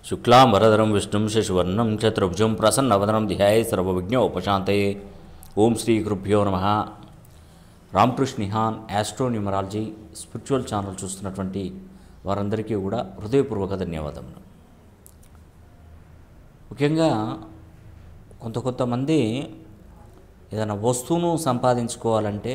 శుక్లాం వరదరం విష్ణుం శశివర్ణం చతుర్భుజం ప్రసన్నవదనం ధ్యాయ సర్వవిజ్ఞ ఉపశాంతయే ఓం శ్రీ గురుభ్యో నమ రామకృష్ణ నిహాన్ యాస్ట్రో న్యూమరాలజీ స్పిరిచువల్ ఛానల్ చూస్తున్నటువంటి వారందరికీ కూడా హృదయపూర్వక ధన్యవాదములు ముఖ్యంగా కొంత కొంతమంది ఏదైనా వస్తువును సంపాదించుకోవాలంటే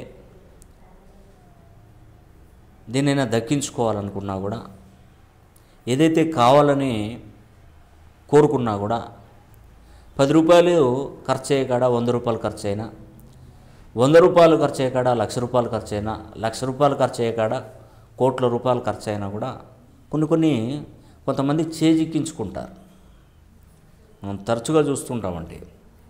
దేనైనా దక్కించుకోవాలనుకున్నా కూడా ఏదైతే కావాలని కోరుకున్నా కూడా పది రూపాయలు ఖర్చు అయ్యే కాడ వంద రూపాయలు ఖర్చు అయినా వంద రూపాయలు ఖర్చు అయ్యే కాడ లక్ష రూపాయలు ఖర్చు అయినా లక్ష రూపాయలు ఖర్చు అయ్యే కాడ కోట్ల రూపాయలు ఖర్చు అయినా కూడా కొన్ని కొన్ని కొంతమంది చేజిక్కించుకుంటారు మనం తరచుగా చూస్తుంటామండి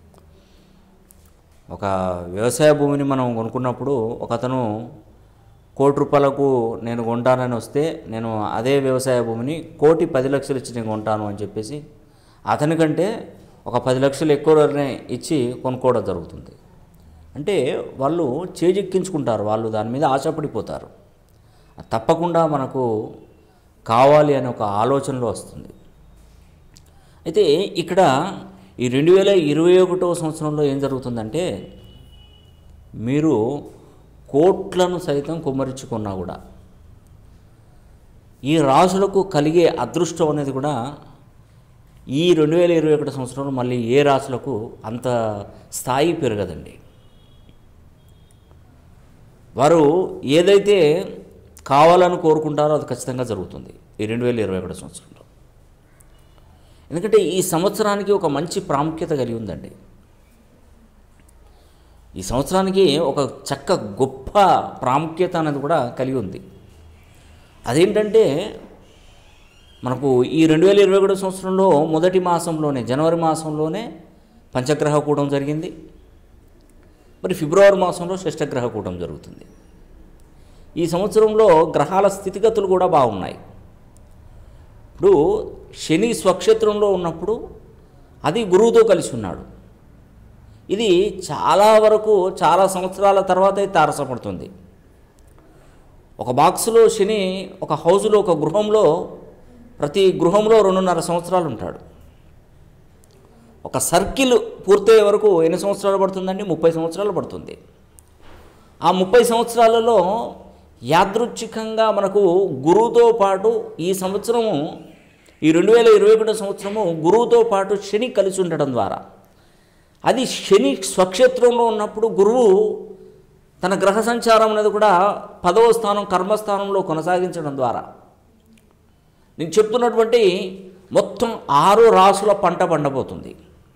ఒక వ్యవసాయ భూమిని మనం కొనుక్కున్నప్పుడు ఒకతను కోటి రూపాయలకు నేను కొంటానని వస్తే నేను అదే వ్యవసాయ భూమిని కోటి పది లక్షలు ఇచ్చి నేను కొంటాను అని చెప్పేసి అతనికంటే ఒక పది లక్షలు ఎక్కువనే ఇచ్చి కొనుక్కోవడం జరుగుతుంది అంటే వాళ్ళు చేజెక్కించుకుంటారు వాళ్ళు దాని మీద ఆశపడిపోతారు అది తప్పకుండా మనకు కావాలి అనే ఒక ఆలోచనలో వస్తుంది అయితే ఇక్కడ ఈ రెండు వేల ఇరవై ఒకటో సంవత్సరంలో ఏం జరుగుతుందంటే మీరు కోట్లను సైతం కుమ్మరించుకున్నా కూడా ఈ రాసులకు కలిగే అదృష్టం అనేది కూడా ఈ రెండు వేల ఇరవై ఒకటి సంవత్సరంలో మళ్ళీ ఏ రాసులకు అంత స్థాయి పెరగదండి వారు ఏదైతే కావాలని కోరుకుంటారో అది ఖచ్చితంగా జరుగుతుంది ఈ రెండు వేల ఇరవై ఒకటి సంవత్సరంలో ఎందుకంటే ఈ సంవత్సరానికి ఒక మంచి ప్రాముఖ్యత కలిగి ఉందండి ఈ సంవత్సరానికి ఒక చక్క గొప్ప ప్రాముఖ్యత అనేది కూడా కలిగి ఉంది అదేంటంటే మనకు ఈ రెండు వేల ఇరవై ఒకటి సంవత్సరంలో మొదటి మాసంలోనే జనవరి మాసంలోనే పంచగ్రహ కూటం జరిగింది మరి ఫిబ్రవరి మాసంలో షష్టగ్రహ కూటం జరుగుతుంది ఈ సంవత్సరంలో గ్రహాల స్థితిగతులు కూడా బాగున్నాయి ఇప్పుడు శని స్వక్షేత్రంలో ఉన్నప్పుడు అది గురువుతో కలిసి ఉన్నాడు ఇది చాలా వరకు చాలా సంవత్సరాల తర్వాత తారసపడుతుంది ఒక బాక్సులో శని ఒక హౌజులో ఒక గృహంలో ప్రతి గృహంలో రెండున్నర సంవత్సరాలు ఉంటాడు ఒక సర్కిల్ పూర్తయ్యే వరకు ఎన్ని సంవత్సరాలు పడుతుందండి ముప్పై సంవత్సరాలు పడుతుంది ఆ ముప్పై సంవత్సరాలలో యాదృచ్ఛికంగా మనకు గురువుతో పాటు ఈ సంవత్సరము ఈ రెండు వేల ఇరవై ఒకటో సంవత్సరము గురువుతో పాటు శని కలిసి ఉండడం ద్వారా అది శని స్వక్షేత్రంలో ఉన్నప్పుడు గురువు తన గ్రహ సంచారం అనేది కూడా పదవ స్థానం కర్మస్థానంలో కొనసాగించడం ద్వారా నేను చెప్తున్నటువంటి మొత్తం ఆరు రాసుల పంట పండబోతుంది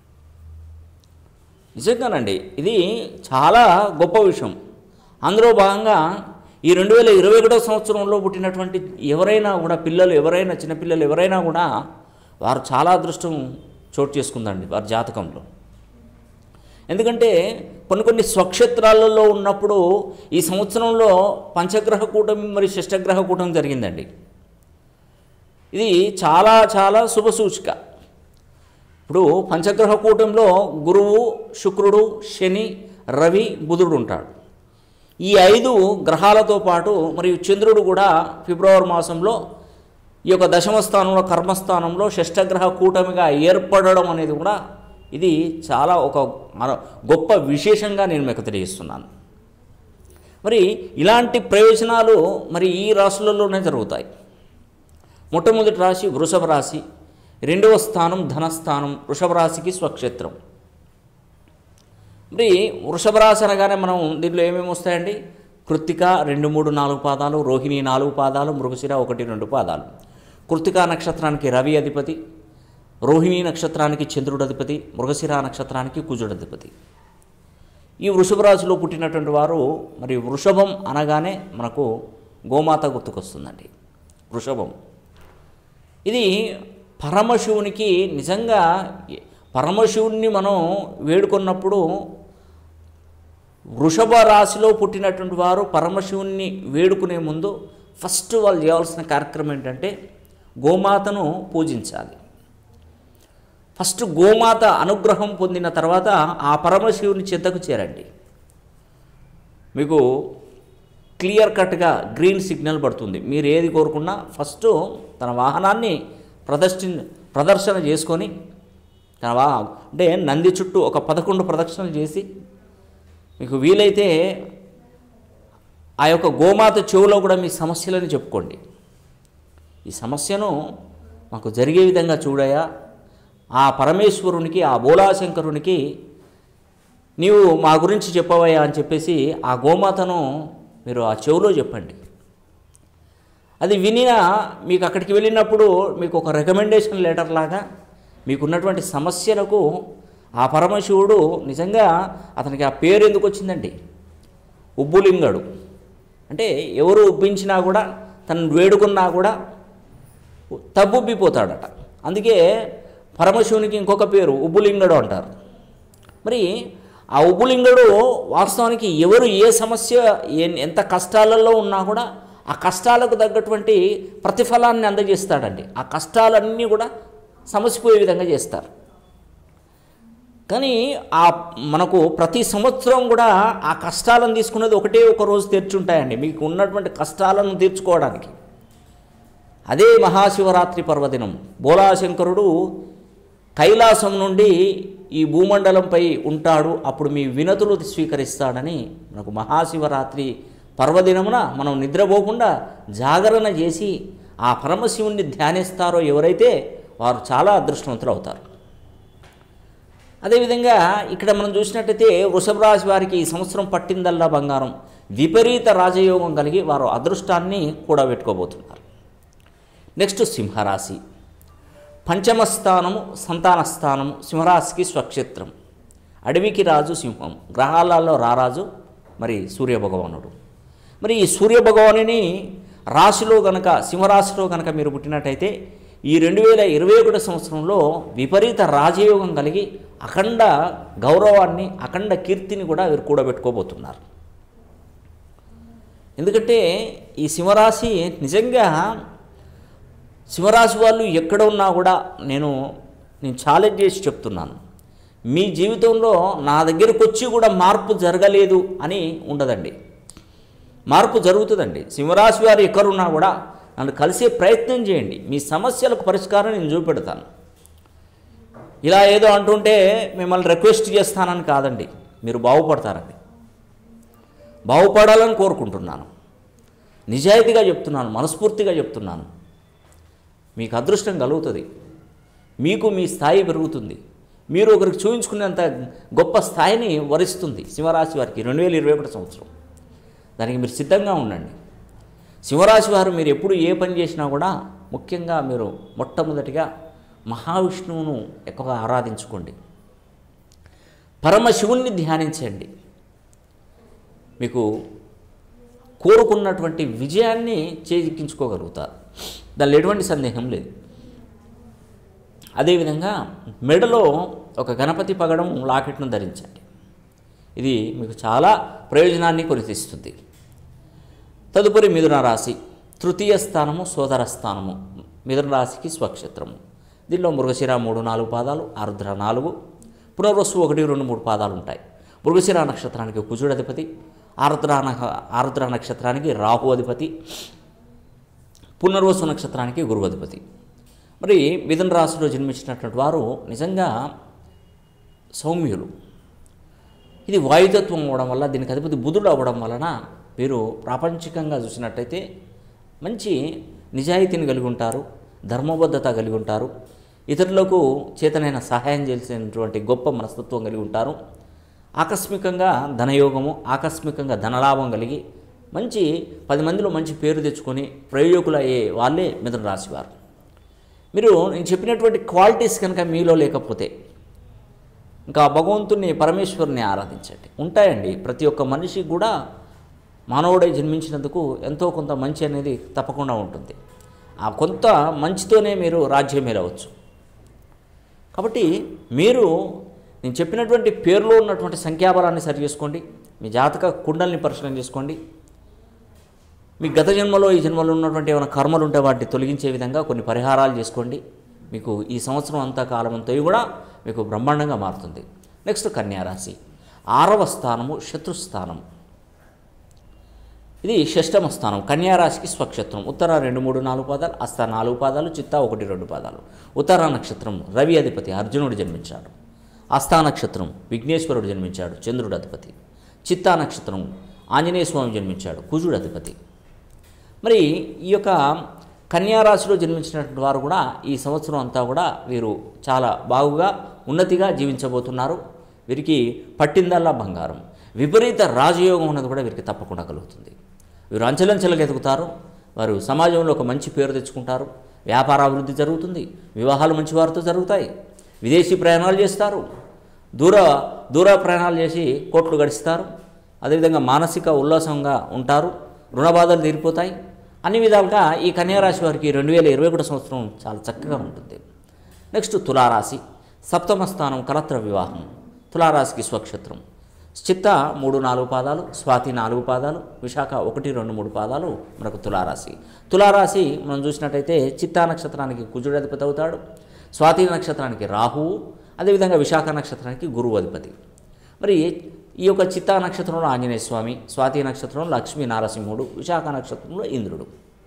నిజంగానండి ఇది చాలా గొప్ప విషయం అందులో భాగంగా ఈ రెండు వేల ఇరవై ఒకటో సంవత్సరంలో పుట్టినటువంటి ఎవరైనా కూడా పిల్లలు ఎవరైనా చిన్నపిల్లలు ఎవరైనా కూడా వారు చాలా అదృష్టం చోటు చేసుకుందండి వారి జాతకంలో ఎందుకంటే కొన్ని కొన్ని స్వక్షేత్రాలలో ఉన్నప్పుడు ఈ సంవత్సరంలో పంచగ్రహ కూటమి మరియు షష్టగ్రహ కూటమి జరిగిందండి ఇది చాలా చాలా శుభ సూచిక ఇప్పుడు పంచగ్రహ కూటంలో గురువు శుక్రుడు శని రవి బుధుడు ఉంటాడు ఈ ఐదు గ్రహాలతో పాటు మరియు చంద్రుడు కూడా ఫిబ్రవరి మాసంలో ఈ యొక్క దశమ స్థానంలో కర్మస్థానంలో షష్టగ్రహ కూటమిగా ఏర్పడడం అనేది కూడా ఇది చాలా ఒక మన గొప్ప విశేషంగా నేను మీకు తెలియజేస్తున్నాను మరి ఇలాంటి ప్రయోజనాలు మరి ఈ రాశులలోనే జరుగుతాయి మొట్టమొదటి రాశి వృషభ రాశి రెండవ స్థానం ధనస్థానం వృషభ రాశికి స్వక్షేత్రం మరి వృషభ రాశి అనగానే మనం దీంట్లో ఏమేమి వస్తాయండి కృత్తిక రెండు మూడు నాలుగు పాదాలు రోహిణి నాలుగు పాదాలు మృగశిర ఒకటి రెండు పాదాలు కృత్తికా నక్షత్రానికి రవి అధిపతి రోహిణి నక్షత్రానికి చంద్రుడు అధిపతి మృగశిర నక్షత్రానికి కుజుడు అధిపతి ఈ వృషభ రాశిలో పుట్టినటువంటి వారు మరి వృషభం అనగానే మనకు గోమాత గుర్తుకొస్తుందండి వృషభం ఇది పరమశివునికి నిజంగా పరమశివుణ్ణి మనం వేడుకున్నప్పుడు వృషభ రాశిలో పుట్టినటువంటి వారు పరమశివుణ్ణి వేడుకునే ముందు ఫస్ట్ వాళ్ళు చేయాల్సిన కార్యక్రమం ఏంటంటే గోమాతను పూజించాలి ఫస్ట్ గోమాత అనుగ్రహం పొందిన తర్వాత ఆ పరమశివుని చెంతకు చేరండి మీకు క్లియర్ కట్గా గ్రీన్ సిగ్నల్ పడుతుంది మీరు ఏది కోరుకున్నా ఫస్ట్ తన వాహనాన్ని ప్రదర్శి ప్రదర్శన చేసుకొని కావా అంటే నంది చుట్టూ ఒక పదకొండు ప్రదక్షిణలు చేసి మీకు వీలైతే ఆ యొక్క గోమాత చెవులో కూడా మీ సమస్యలను చెప్పుకోండి ఈ సమస్యను మాకు జరిగే విధంగా చూడయా ఆ పరమేశ్వరునికి ఆ బోలాశంకరునికి నీవు మా గురించి చెప్పవయ్యా అని చెప్పేసి ఆ గోమాతను మీరు ఆ చెవులో చెప్పండి అది వినినా మీకు అక్కడికి వెళ్ళినప్పుడు మీకు ఒక రికమెండేషన్ లెటర్ లాగా మీకున్నటువంటి సమస్యలకు ఆ పరమశివుడు నిజంగా అతనికి ఆ పేరు ఎందుకు వచ్చిందండి ఉబ్బులింగడు అంటే ఎవరు ఉబ్బించినా కూడా తను వేడుకున్నా కూడా తబ్బుబ్బిపోతాడట అందుకే పరమశివునికి ఇంకొక పేరు ఉబ్బులింగడు అంటారు మరి ఆ ఉబ్బులింగడు వాస్తవానికి ఎవరు ఏ సమస్య ఏ- ఎంత కష్టాలలో ఉన్నా కూడా ఆ కష్టాలకు తగ్గటువంటి ప్రతిఫలాన్ని అందజేస్తాడండి ఆ కష్టాలన్నీ కూడా సమసిపోయే విధంగా చేస్తారు కానీ ఆ మనకు ప్రతి సంవత్సరం కూడా ఆ కష్టాలను తీసుకునేది ఒకటే ఒక రోజు తెర్చుంటాయండి మీకు ఉన్నటువంటి కష్టాలను తీర్చుకోవడానికి అదే మహాశివరాత్రి పర్వదినం బోలాశంకరుడు కైలాసం నుండి ఈ భూమండలంపై ఉంటాడు అప్పుడు మీ వినతులు స్వీకరిస్తాడని మనకు మహాశివరాత్రి పర్వదినమున మనం నిద్రపోకుండా జాగరణ చేసి ఆ పరమశివుణ్ణి ధ్యానిస్తారో ఎవరైతే వారు చాలా అదృష్టవంతులు అవుతారు అదేవిధంగా ఇక్కడ మనం చూసినట్టయితే వృషభ రాశి వారికి ఈ సంవత్సరం పట్టిందల్లా బంగారం విపరీత రాజయోగం కలిగి వారు అదృష్టాన్ని కూడబెట్టుకోబోతున్నారు నెక్స్ట్ సింహరాశి పంచమ స్థానము సంతాన స్థానము సింహరాశికి స్వక్షేత్రం అడవికి రాజు సింహం గ్రహాలలో రారాజు మరి సూర్యభగవానుడు మరి ఈ సూర్యభగవానుని రాశిలో గనక సింహరాశిలో గనక మీరు పుట్టినట్టయితే ఈ రెండు వేల ఇరవై ఒకటి సంవత్సరంలో విపరీత రాజయోగం కలిగి అఖండ గౌరవాన్ని అఖండ కీర్తిని కూడా వీరు కూడబెట్టుకోబోతున్నారు ఎందుకంటే ఈ సింహరాశి నిజంగా సింహరాశి వాళ్ళు ఎక్కడ ఉన్నా కూడా నేను నేను ఛాలెంజ్ చేసి చెప్తున్నాను మీ జీవితంలో నా దగ్గరకు వచ్చి కూడా మార్పు జరగలేదు అని ఉండదండి మార్పు జరుగుతుందండి సింహరాశి వారు ఎక్కడున్నా కూడా నన్ను కలిసే ప్రయత్నం చేయండి మీ సమస్యలకు పరిష్కారం నేను చూపెడతాను ఇలా ఏదో అంటుంటే మిమ్మల్ని రిక్వెస్ట్ చేస్తానని కాదండి మీరు బాగుపడతారండి బాగుపడాలని కోరుకుంటున్నాను నిజాయితీగా చెప్తున్నాను మనస్ఫూర్తిగా చెప్తున్నాను మీకు అదృష్టం కలుగుతుంది మీకు మీ స్థాయి పెరుగుతుంది మీరు ఒకరికి చూపించుకునేంత గొప్ప స్థాయిని వరిస్తుంది సింహరాశి వారికి రెండు వేల ఇరవై ఒకటి సంవత్సరం దానికి మీరు సిద్ధంగా ఉండండి సింహరాశి వారు మీరు ఎప్పుడు ఏ పని చేసినా కూడా ముఖ్యంగా మీరు మొట్టమొదటిగా మహావిష్ణువును ఎక్కువగా ఆరాధించుకోండి పరమశివుణ్ణి ధ్యానించండి మీకు కోరుకున్నటువంటి విజయాన్ని చేజిక్కించుకోగలుగుతారు దానిలో ఎటువంటి సందేహం లేదు అదేవిధంగా మెడలో ఒక గణపతి పగడం లాకెట్ను ధరించండి ఇది మీకు చాలా ప్రయోజనాన్ని కొనితీస్తుంది తదుపరి మిథున రాశి తృతీయ స్థానము సోదర స్థానము మిథున రాశికి స్వక్షేత్రము దీనిలో మృగశిర మూడు నాలుగు పాదాలు ఆరుద్ర నాలుగు పునర్వసు ఒకటి రెండు మూడు పాదాలు ఉంటాయి మృగశిర నక్షత్రానికి కుజుడు అధిపతి ఆరుద్ర నక్ష- ఆరుద్ర నక్షత్రానికి రాహు అధిపతి పునర్వసు నక్షత్రానికి గురువు అధిపతి మరి మిథున రాశిలో జన్మించినటువంటి వారు నిజంగా సౌమ్యులు ఇది వాయుతత్వం అవ్వడం వల్ల దీనికి అధిపతి బుధుడు అవ్వడం వలన వీరు ప్రాపంచికంగా చూసినట్టయితే మంచి నిజాయితీని కలిగి ఉంటారు ధర్మబద్ధత కలిగి ఉంటారు ఇతరులకు చేతనైన సహాయం చేసేటువంటి గొప్ప మనస్తత్వం కలిగి ఉంటారు ఆకస్మికంగా ధనయోగము ఆకస్మికంగా ధనలాభం కలిగి మంచి పది మందిలో మంచి పేరు తెచ్చుకొని ప్రయోజకులు అయ్యే వాళ్ళే మిథున రాశివారు మీరు నేను చెప్పినటువంటి క్వాలిటీస్ కనుక మీలో లేకపోతే ఇంకా భగవంతుని పరమేశ్వరుని ఆరాధించండి ఉంటాయండి ప్రతి ఒక్క మనిషికి కూడా మానవుడై జన్మించినందుకు ఎంతో కొంత మంచి అనేది తప్పకుండా ఉంటుంది ఆ కొంత మంచితోనే మీరు రాజ్యం వెళ్ళవచ్చు కాబట్టి మీరు నేను చెప్పినటువంటి పేరులో ఉన్నటువంటి సంఖ్యాబలాన్ని సరి చేసుకోండి మీ జాతక కుండల్ని పరిశీలన చేసుకోండి మీ గత జన్మలో ఈ జన్మలో ఉన్నటువంటి ఏమైనా కర్మలు ఉంటే వాటిని తొలగించే విధంగా కొన్ని పరిహారాలు చేసుకోండి మీకు ఈ సంవత్సరం అంతా కాలం అంతా కూడా మీకు బ్రహ్మాండంగా మారుతుంది నెక్స్ట్ కన్యారాశి ఆరవ స్థానము శత్రుస్థానం ఇది షష్టమ స్థానం కన్యారాశికి స్వక్షత్రం ఉత్తర రెండు మూడు నాలుగు పాదాలు అస్త నాలుగు పాదాలు చిత్త ఒకటి రెండు పాదాలు ఉత్తర నక్షత్రం రవి అధిపతి అర్జునుడు జన్మించాడు అస్థా నక్షత్రం విఘ్నేశ్వరుడు జన్మించాడు చంద్రుడు అధిపతి చిత్తా నక్షత్రం ఆంజనేయ స్వామి జన్మించాడు కుజుడు అధిపతి మరి ఈ యొక్క కన్యారాశిలో జన్మించినటువంటి వారు కూడా ఈ సంవత్సరం అంతా కూడా వీరు చాలా బాగుగా ఉన్నతిగా జీవించబోతున్నారు వీరికి పట్టిందల్లా బంగారం విపరీత రాజయోగం ఉన్నది కూడా వీరికి తప్పకుండా కలుగుతుంది వీరు అంచెలంచెలకు ఎదుగుతారు వారు సమాజంలో ఒక మంచి పేరు తెచ్చుకుంటారు వ్యాపార అభివృద్ధి జరుగుతుంది వివాహాలు మంచి వారితో జరుగుతాయి విదేశీ ప్రయాణాలు చేస్తారు దూర దూర ప్రయాణాలు చేసి కోట్లు గడిస్తారు అదేవిధంగా మానసిక ఉల్లాసంగా ఉంటారు రుణ బాధలు తీరిపోతాయి అన్ని విధాలుగా ఈ కన్యారాశి వారికి రెండు వేల ఇరవై ఒకటి సంవత్సరం చాలా చక్కగా ఉంటుంది నెక్స్ట్ తులారాశి సప్తమ స్థానం కలత్ర వివాహం తులారాశికి స్వక్షత్రం చిత్త మూడు నాలుగు పాదాలు స్వాతి నాలుగు పాదాలు విశాఖ ఒకటి రెండు మూడు పాదాలు మనకు తులారాశి తులారాశి మనం చూసినట్టయితే చిత్తా నక్షత్రానికి కుజుడు అధిపతి అవుతాడు స్వాతి నక్షత్రానికి రాహువు అదేవిధంగా విశాఖ నక్షత్రానికి గురువు అధిపతి మరి ఈ యొక్క చిత్తా నక్షత్రంలో ఆంజనేయ స్వామి స్వాతి నక్షత్రంలో లక్ష్మీ నారసింహుడు విశాఖ నక్షత్రంలో ఇంద్రుడు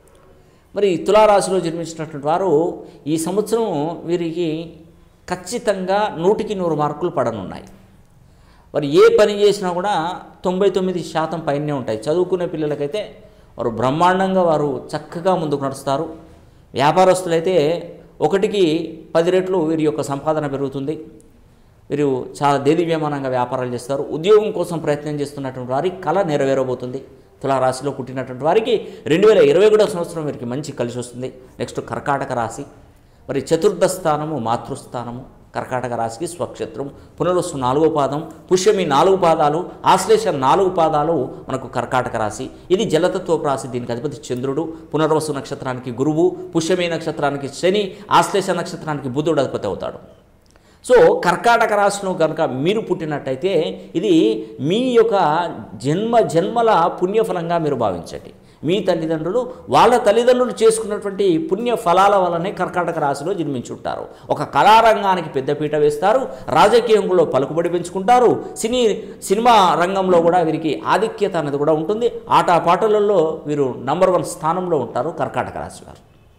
మరి తులారాశిలో జన్మించినటువంటి వారు ఈ సంవత్సరం వీరికి ఖచ్చితంగా నూటికి నూరు మార్కులు పడనున్నాయి వారు ఏ పని చేసినా కూడా తొంభై తొమ్మిది శాతం పైనే ఉంటాయి చదువుకునే పిల్లలకైతే వారు బ్రహ్మాండంగా వారు చక్కగా ముందుకు నడుస్తారు వ్యాపారస్తులైతే ఒకటికి పది రెట్లు వీరి యొక్క సంపాదన పెరుగుతుంది వీరు చాలా దేదీవ్యమానంగా వ్యాపారాలు చేస్తారు ఉద్యోగం కోసం ప్రయత్నం చేస్తున్నటువంటి వారి కళ నెరవేరబోతుంది తులారాశిలో పుట్టినటువంటి వారికి రెండు వేల ఇరవై ఒకటో సంవత్సరం వీరికి మంచి కలిసి వస్తుంది నెక్స్ట్ కర్కాటక రాశి మరి చతుర్థ స్థానము మాతృస్థానము కర్కాటక రాశికి స్వక్షత్రం పునరుస్సు నాలుగో పాదం పుష్యమి నాలుగు పాదాలు ఆశ్లేష నాలుగు పాదాలు మనకు కర్కాటక రాశి ఇది జలతత్వ రాశి దీనికి అధిపతి చంద్రుడు పునర్వసు నక్షత్రానికి గురువు పుష్యమి నక్షత్రానికి శని ఆశ్లేష నక్షత్రానికి బుధుడు అధిపతి అవుతాడు సో కర్కాటక రాశిలో కనుక మీరు పుట్టినట్టయితే ఇది మీ యొక్క జన్మ జన్మల పుణ్యఫలంగా మీరు భావించండి మీ తల్లిదండ్రులు వాళ్ళ తల్లిదండ్రులు చేసుకున్నటువంటి పుణ్య ఫలాల వల్లనే కర్కాటక రాశిలో జన్మించుంటారు ఒక కళారంగానికి పెద్దపీట వేస్తారు రాజకీయంలో పలుకుబడి పెంచుకుంటారు సినీ సినిమా రంగంలో కూడా వీరికి ఆధిక్యత అనేది కూడా ఉంటుంది ఆటపాటలలో వీరు నంబర్ వన్ స్థానంలో ఉంటారు కర్కాటక రాశి వారు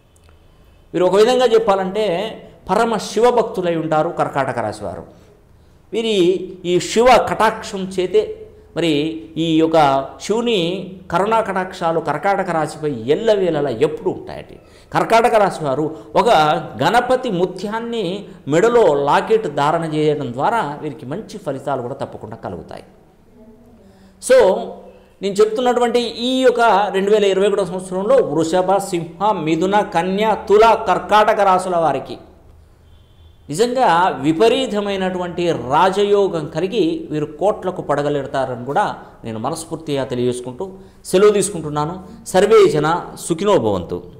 వీరు ఒక విధంగా చెప్పాలంటే పరమ శివభక్తులై ఉంటారు కర్కాటక రాశి వారు వీరి ఈ శివ కటాక్షం చేతే మరి ఈ యొక్క శివుని కరుణా కటాక్షాలు కర్కాటక రాశిపై ఎల్లవేళలా ఎప్పుడు ఉంటాయటి కర్కాటక రాశి వారు ఒక గణపతి ముత్యాన్ని మెడలో లాకెట్ ధారణ చేయడం ద్వారా వీరికి మంచి ఫలితాలు కూడా తప్పకుండా కలుగుతాయి సో నేను చెప్తున్నటువంటి ఈ యొక్క రెండు వేల ఇరవై ఒకటో సంవత్సరంలో వృషభ సింహ మిథున కన్య తుల కర్కాటక రాశుల వారికి నిజంగా విపరీతమైనటువంటి రాజయోగం కలిగి వీరు కోట్లకు పడగలుగుతారని కూడా నేను మనస్ఫూర్తిగా తెలియజేసుకుంటూ సెలవు తీసుకుంటున్నాను సర్వే జన సుఖినో భవంతు